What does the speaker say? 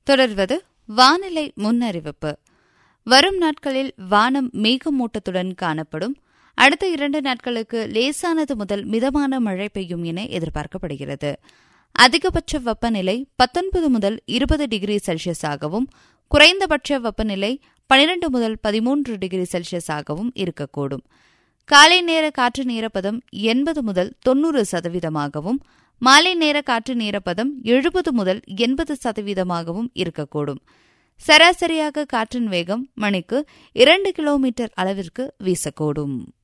தொடர்வது வானிலை முன்னறிவிப்பு வரும் நாட்களில் வானம் மேகமூட்டத்துடன் காணப்படும் அடுத்த இரண்டு நாட்களுக்கு லேசானது முதல் மிதமான மழை பெய்யும் என எதிர்பார்க்கப்படுகிறது அதிகபட்ச வெப்பநிலை பத்தொன்பது முதல் இருபது டிகிரி செல்சியஸாகவும் குறைந்தபட்ச வெப்பநிலை பனிரெண்டு முதல் பதிமூன்று டிகிரி செல்சியஸாகவும் இருக்கக்கூடும் காலை நேர காற்று நீரப்பதம் எண்பது முதல் தொன்னூறு சதவீதமாகவும் மாலை நேர காற்று நீரப்பதம் எழுபது முதல் எண்பது சதவீதமாகவும் இருக்கக்கூடும் சராசரியாக காற்றின் வேகம் மணிக்கு இரண்டு கிலோமீட்டர் அளவிற்கு வீசக்கூடும்